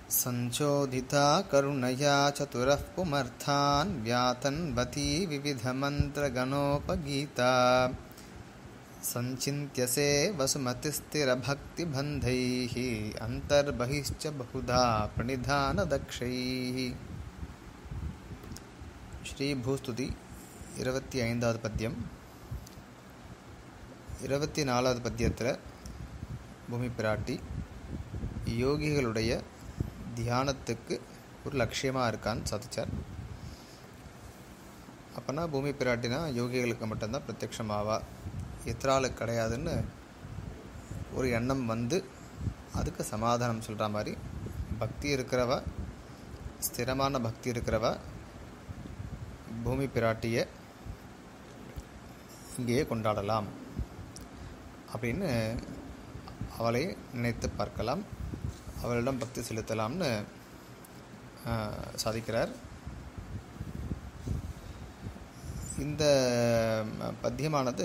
सञ्चोदिता करुणया चतुरः पुमर्थान् व्यातन्वती विविधमन्त्रगणोपगीता सञ्चिन्त्यसे वसुमतिस्थिरभक्तिबन्धैः अन्तर्बहिश्च बहुधा प्रणिधानदक्षैः ஸ்ரீபூஸ்துதி இருபத்தி ஐந்தாவது பத்தியம் இருபத்தி நாலாவது பத்தியத்தில் பூமி பிராட்டி யோகிகளுடைய தியானத்துக்கு ஒரு லட்சியமாக இருக்கான்னு சாதிச்சார் அப்போனா பூமி பிராட்டினா யோகிகளுக்கு மட்டும்தான் பிரத்யக்ஷமாவா எத்திராளுக்கு கிடையாதுன்னு ஒரு எண்ணம் வந்து அதுக்கு சமாதானம் சொல்கிற மாதிரி பக்தி இருக்கிறவ ஸ்திரமான பக்தி இருக்கிறவ பூமி பிராட்டியை இங்கேயே கொண்டாடலாம் அப்படின்னு அவளை நினைத்து பார்க்கலாம் அவளிடம் பக்தி செலுத்தலாம்னு சாதிக்கிறார் இந்த பத்தியமானது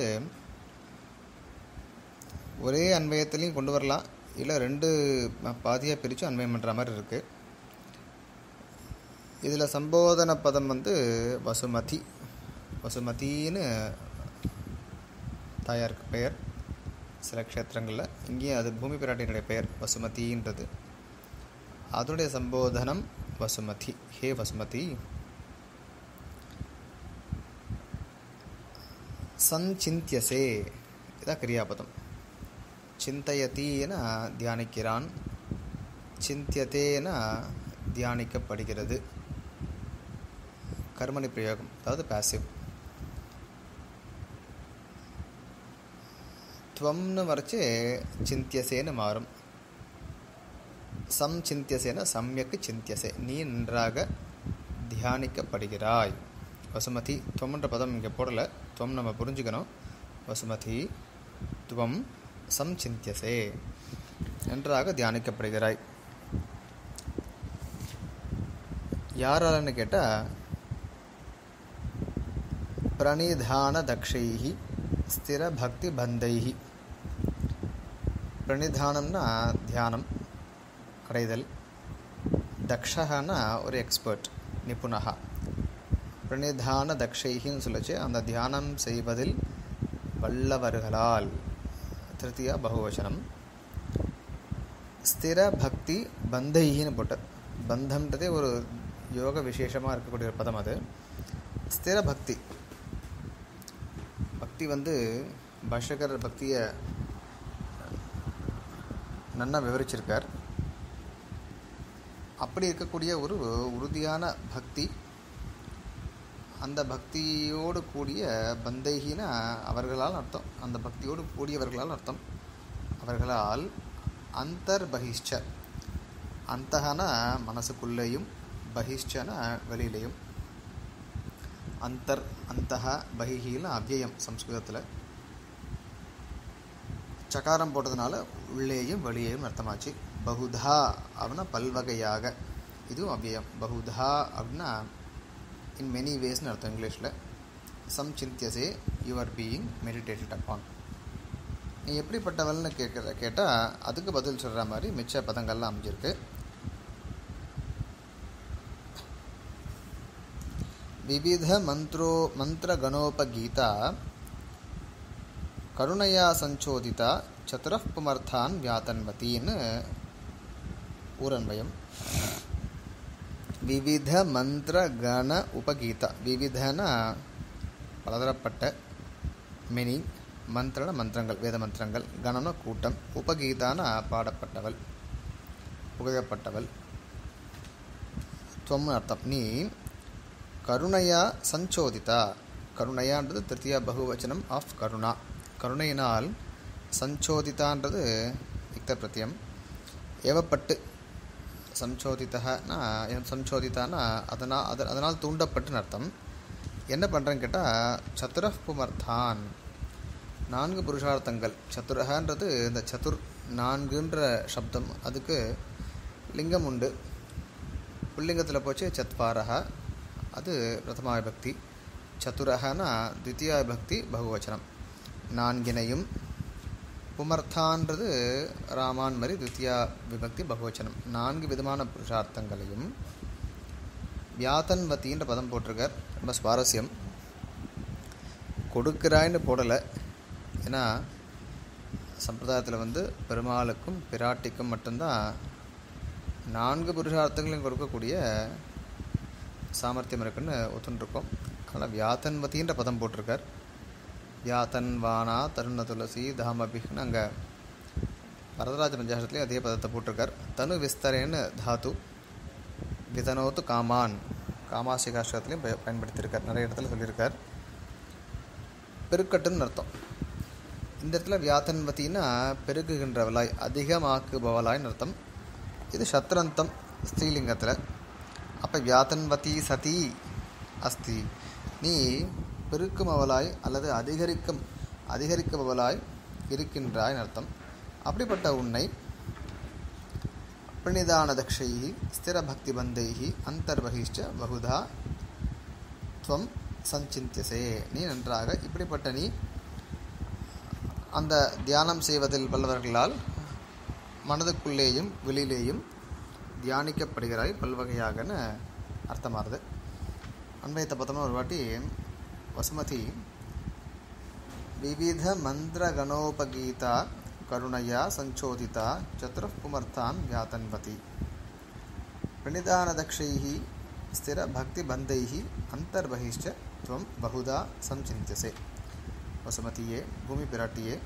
ஒரே அன்வயத்துலேயும் கொண்டு வரலாம் இல்லை ரெண்டு பாதியாக பிரித்து அன்வயம் பண்ணுற மாதிரி இருக்குது இதில் சம்போதன பதம் வந்து வசுமதி வசுமதின்னு தாயாருக்கு பெயர் சில க்ஷேத்திரங்களில் இங்கேயும் அது பூமி பிராட்டியினுடைய பெயர் வசுமதின்றது அதனுடைய சம்போதனம் வசுமதி ஹே வசுமதி சஞ்சிந்தியசே இதான் கிரியாபதம் சிந்தயத்தீன தியானிக்கிறான் சிந்தியத்தேன தியானிக்கப்படுகிறது கர்மணி பிரயோகம் அதாவது பேசிவ் துவம்னு வரைச்சு சிந்தியசேன்னு மாறும் சம் சிந்தியசேன சமயக்கு சிந்தியசே நீ நன்றாக தியானிக்கப்படுகிறாய் வசுமதி துவம்ன்ற பதம் இங்கே போடலை துவம் நம்ம புரிஞ்சுக்கணும் வசுமதி துவம் சம் சிந்தியசே நன்றாக தியானிக்கப்படுகிறாய் யாராலன்னு கேட்டால் பிரணிதான தக்ஷைஹி ஸ்திர பக்தி பந்தைஹி பிரணிதானம்னா தியானம் அடைதல் தக்ஷகனா ஒரு எக்ஸ்பர்ட் நிபுணகா பிரணிதான தக்ஷைஹின்னு சொல்லிச்சு அந்த தியானம் செய்வதில் வல்லவர்களால் திருத்தியா பகுவச்சனம் ஸ்திர பக்தி பந்தைஹின்னு போட்டார் பந்தம்ன்றதே ஒரு யோக விசேஷமாக இருக்கக்கூடிய ஒரு பதம் அது ஸ்திர பக்தி பக்தி வந்து பாஷகர் பக்தியை நன்னா விவரிச்சிருக்கார் அப்படி இருக்கக்கூடிய ஒரு உறுதியான பக்தி அந்த பக்தியோடு கூடிய பந்தைகினா அவர்களால் அர்த்தம் அந்த பக்தியோடு கூடியவர்களால் அர்த்தம் அவர்களால் அந்தர் பகிஷ்ச அந்தகனா மனசுக்குள்ளேயும் பகிஷ்சன வெளியிலையும் அந்தர் அந்தக பகிஹியில் அவ்யயம் சம்ஸ்கிருதத்தில் சகாரம் போட்டதுனால உள்ளேயும் வெளியேயும் அர்த்தமாச்சு பகுதா அப்படின்னா பல்வகையாக இதுவும் அவ்யயம் பகுதா அப்படின்னா இன் மெனி வேஸ்னு அர்த்தம் இங்கிலீஷில் சம் சிந்தியசே you are being meditated upon நீ எப்படிப்பட்டவள்னு கேட்குற கேட்டால் அதுக்கு பதில் சொல்கிற மாதிரி மிச்ச பதங்கள்லாம் அமைஞ்சிருக்கு ವಿವಿಧ ಮಂತ್ರೋ ಮಂತ್ರಗಣೋಪಗೀತ ಕರುಣೆಯ ಸಂಚೋದಿತ ಚತುರಃ ಪುಮರ್ಥಾನ್ ವ್ಯಾತನ್ವತೀನ್ ಊರನ್ವಯಂ ವಿವಿಧ ಮಂತ್ರಗಣ ಉಪಗೀತ ವಿವಿಧನ பலதரப்பட்ட மெனி மந்திரன மந்திரங்கள் வேத மந்திரங்கள் கணன கூட்டம் உபகீதான பாடப்பட்டவள் புகழப்பட்டவள் துவம்னு அர்த்தம் நீ கருணையா சஞ்சோதிதா கருணையான்றது திருத்தியா பகுவச்சனம் ஆஃப் கருணா கருணையினால் சஞ்சோதிதான்றது யுக்த பிரத்தியம் ஏவப்பட்டு சஞ்சோதித்தனா சஞ்சோதித்தானா அதனால் அது அதனால் தூண்டப்பட்டுன்னு அர்த்தம் என்ன பண்ணுறேன்னு கேட்டால் சதுர புமர்தான் நான்கு புருஷார்த்தங்கள் சதுரகன்றது இந்த சதுர் நான்குன்ற சப்தம் அதுக்கு லிங்கம் உண்டு புல்லிங்கத்தில் போச்சு சத்வாரகா அது பிரதமா விபக்தி சதுரகனா தித்தியா விபக்தி பகுவச்சனம் நான்கினையும் புமர்த்தான்றது ராமான் மாதிரி துத்தியா விபக்தி பகவச்சனம் நான்கு விதமான புருஷார்த்தங்களையும் வியாத்தன்வத்தின்ற பதம் போட்டிருக்கார் ரொம்ப சுவாரஸ்யம் கொடுக்கிறாய்ன்னு போடலை ஏன்னா சம்பிரதாயத்தில் வந்து பெருமாளுக்கும் பிராட்டிக்கும் மட்டும்தான் நான்கு புருஷார்த்தங்களையும் கொடுக்கக்கூடிய சாமர்த்தியம் இருக்குன்னு ஒத்துன்ருக்கோம் அதனால் வியாத்தன்வத்தின்ற பதம் போட்டிருக்கார் வியாத்தன் வானா தருண துளசி தாமபின்னு அங்கே வரதராஜ பஞ்சாசத்துலேயும் அதே பதத்தை போட்டிருக்கார் தனு விஸ்தரேன்னு தாத்து விதனோத்து காமான் காமாசிகாஷ்டத்துலையும் பய பயன்படுத்தியிருக்கார் நிறைய இடத்துல சொல்லியிருக்கார் பெருக்கட்டுன்னு அர்த்தம் இந்த இடத்துல வியாத்தன்வத்தின்னா பெருக்குகின்றவளாய் அதிகமாக்குபவளாய்னு அர்த்தம் இது சத்ரந்தம் ஸ்ரீலிங்கத்தில் அப்போ வியாத்தன்வதி சதி அஸ்தி நீ பெருக்குமவளாய் அல்லது அதிகரிக்கும் அதிகரிக்குபவளாய் இருக்கின்றாய் அர்த்தம் அப்படிப்பட்ட உன்னை பிரணிதானதக்ஷை ஸ்திரபக்திபந்தை அந்தர்பகிஷ்ட பகுதா துவம் சஞ்சிந்தியசே நீ நன்றாக இப்படிப்பட்ட நீ அந்த தியானம் செய்வதில் வல்லவர்களால் மனதுக்குள்ளேயும் வெளியிலேயும் தியானிக்கப்படுகிறாய் பல்வகையாகன்னு அர்த்தமாகுது அன்வயத்தை பார்த்தோம்னா ஒரு வாட்டி வசுமதி விவித மந்திரகணோபகீதா கருணையா சஞ்சோதிதா சதுரः புமர்த்தான் வியாத்தன்வதி பிரணிதானதக்ஷைः ஸ்திரபக்திபந்தைः அந்தர்பகிஷ்ட துவம் பகுதா சஞ்சிந்தியசே வசுமதியே பூமி பிராட்டியே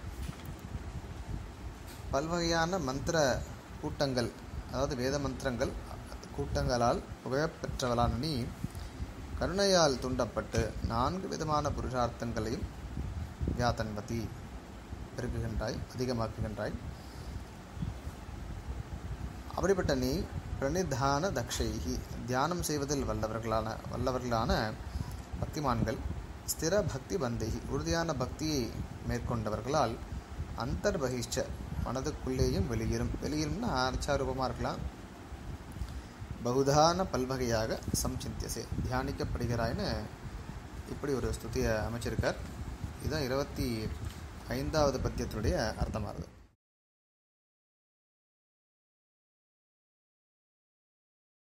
பல்வகையான மந்திர கூட்டங்கள் அதாவது வேத மந்திரங்கள் கூட்டங்களால் புகழப்பெற்றவளான நீ கருணையால் தூண்டப்பட்டு நான்கு விதமான புருஷார்த்தங்களையும் வியாத்தன்வதி பெருக்குகின்றாய் அதிகமாக்குகின்றாய் அப்படிப்பட்ட நீ பிரணிதான தக்ஷைகி தியானம் செய்வதில் வல்லவர்களான வல்லவர்களான பக்திமான்கள் ஸ்திர பக்தி பந்தைகி உறுதியான பக்தியை மேற்கொண்டவர்களால் அந்தர்பகிஷ்ட மனதுக்குள்ளேயும் வெளியிலும் வெளியிலும்னா அர்ச்சாரூபமாக இருக்கலாம் பகுதான பல்வகையாக சம்சிந்தியசே தியானிக்கப்படுகிறாய்னு இப்படி ஒரு ஸ்துதியை அமைச்சிருக்கார் இதுதான் இருபத்தி ஐந்தாவது பத்தியத்துடைய அர்த்தமாகுது